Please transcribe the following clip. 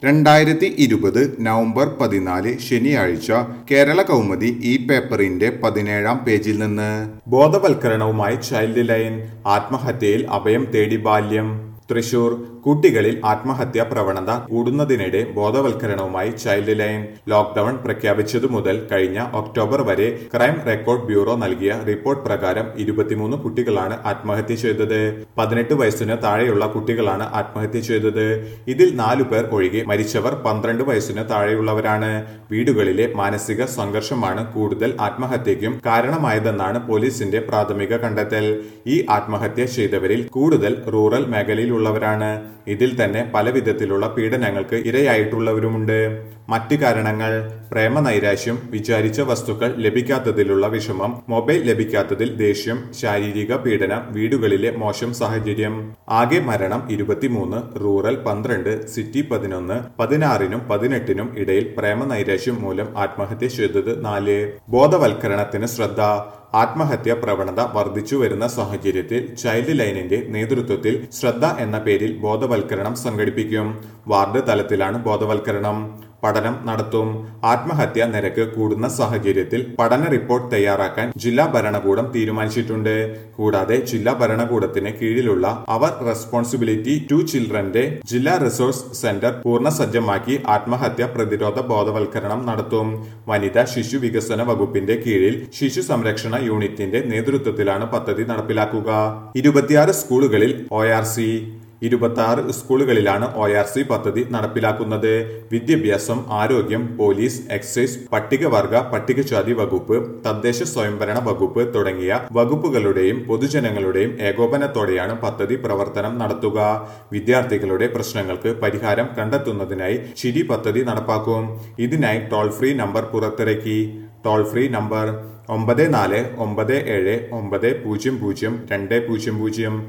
രണ്ടായിരത്തി ഇരുപത് നവംബർ പതിനാല് ശനിയാഴ്ച കേരള കൗമുദി ഈ പേപ്പറിന്റെ പതിനേഴാം പേജിൽ നിന്ന് ബോധവൽക്കരണവുമായി ചൈൽഡ് ലൈൻ ആത്മഹത്യയിൽ അഭയം തേടി ബാല്യം തൃശൂർ കുട്ടികളിൽ ആത്മഹത്യാ പ്രവണത കൂടുന്നതിനിടെ ബോധവൽക്കരണവുമായി ചൈൽഡ് ലൈൻ ലോക്ഡൌൺ പ്രഖ്യാപിച്ചതു മുതൽ കഴിഞ്ഞ ഒക്ടോബർ വരെ ക്രൈം റെക്കോർഡ് ബ്യൂറോ നൽകിയ റിപ്പോർട്ട് പ്രകാരം ഇരുപത്തിമൂന്ന് കുട്ടികളാണ് ആത്മഹത്യ ചെയ്തത് പതിനെട്ട് വയസ്സിന് താഴെയുള്ള കുട്ടികളാണ് ആത്മഹത്യ ചെയ്തത് ഇതിൽ നാലു പേർ ഒഴികെ മരിച്ചവർ പന്ത്രണ്ട് വയസ്സിന് താഴെയുള്ളവരാണ് വീടുകളിലെ മാനസിക സംഘർഷമാണ് കൂടുതൽ ആത്മഹത്യയ്ക്കും കാരണമായതെന്നാണ് പോലീസിന്റെ പ്രാഥമിക കണ്ടെത്തൽ ഈ ആത്മഹത്യ ചെയ്തവരിൽ കൂടുതൽ റൂറൽ മേഖലയിലുള്ളവരാണ് ഇതിൽ തന്നെ പല വിധത്തിലുള്ള പീഡനങ്ങൾക്ക് ഇരയായിട്ടുള്ളവരുമുണ്ട് മറ്റ് കാരണങ്ങൾ പ്രേമനൈരാശ്യം വിചാരിച്ച വസ്തുക്കൾ ലഭിക്കാത്തതിലുള്ള വിഷമം മൊബൈൽ ലഭിക്കാത്തതിൽ ദേഷ്യം ശാരീരിക പീഡനം വീടുകളിലെ മോശം സാഹചര്യം ആകെ മരണം ഇരുപത്തിമൂന്ന് റൂറൽ പന്ത്രണ്ട് സിറ്റി പതിനൊന്ന് പതിനാറിനും പതിനെട്ടിനും ഇടയിൽ പ്രേമനൈരാശ്യം മൂലം ആത്മഹത്യ ചെയ്തത് നാല് ബോധവൽക്കരണത്തിന് ശ്രദ്ധ ആത്മഹത്യാ പ്രവണത വർദ്ധിച്ചു വരുന്ന സാഹചര്യത്തിൽ ചൈൽഡ് ലൈനിന്റെ നേതൃത്വത്തിൽ ശ്രദ്ധ എന്ന പേരിൽ ബോധവൽക്കരണം സംഘടിപ്പിക്കും വാർഡ് തലത്തിലാണ് ബോധവൽക്കരണം പഠനം നടത്തും ആത്മഹത്യാ നിരക്ക് കൂടുന്ന സാഹചര്യത്തിൽ പഠന റിപ്പോർട്ട് തയ്യാറാക്കാൻ ജില്ലാ ഭരണകൂടം തീരുമാനിച്ചിട്ടുണ്ട് കൂടാതെ ജില്ലാ ഭരണകൂടത്തിന് കീഴിലുള്ള അവർ റെസ്പോൺസിബിലിറ്റി ടു ചിൽഡ്രന്റെ ജില്ലാ റിസോഴ്സ് സെന്റർ പൂർണ്ണ സജ്ജമാക്കി ആത്മഹത്യാ പ്രതിരോധ ബോധവൽക്കരണം നടത്തും വനിതാ ശിശു വികസന വകുപ്പിന്റെ കീഴിൽ ശിശു സംരക്ഷണ യൂണിറ്റിന്റെ നേതൃത്വത്തിലാണ് പദ്ധതി നടപ്പിലാക്കുക ഇരുപത്തിയാറ് സ്കൂളുകളിൽ ഒ ആർ സി ഇരുപത്തി ആറ് സ്കൂളുകളിലാണ് ഒ ആർ സി പദ്ധതി നടപ്പിലാക്കുന്നത് വിദ്യാഭ്യാസം ആരോഗ്യം പോലീസ് എക്സൈസ് പട്ടികവർഗ പട്ടികജാതി വകുപ്പ് തദ്ദേശ സ്വയംഭരണ വകുപ്പ് തുടങ്ങിയ വകുപ്പുകളുടെയും പൊതുജനങ്ങളുടെയും ഏകോപനത്തോടെയാണ് പദ്ധതി പ്രവർത്തനം നടത്തുക വിദ്യാർത്ഥികളുടെ പ്രശ്നങ്ങൾക്ക് പരിഹാരം കണ്ടെത്തുന്നതിനായി ചിരി പദ്ധതി നടപ്പാക്കും ഇതിനായി ടോൾ ഫ്രീ നമ്പർ പുറത്തിറക്കി ടോൾ ഫ്രീ നമ്പർ ഒമ്പത് നാല് ഒമ്പത് ഏഴ് ഒമ്പത് പൂജ്യം പൂജ്യം രണ്ട് പൂജ്യം പൂജ്യം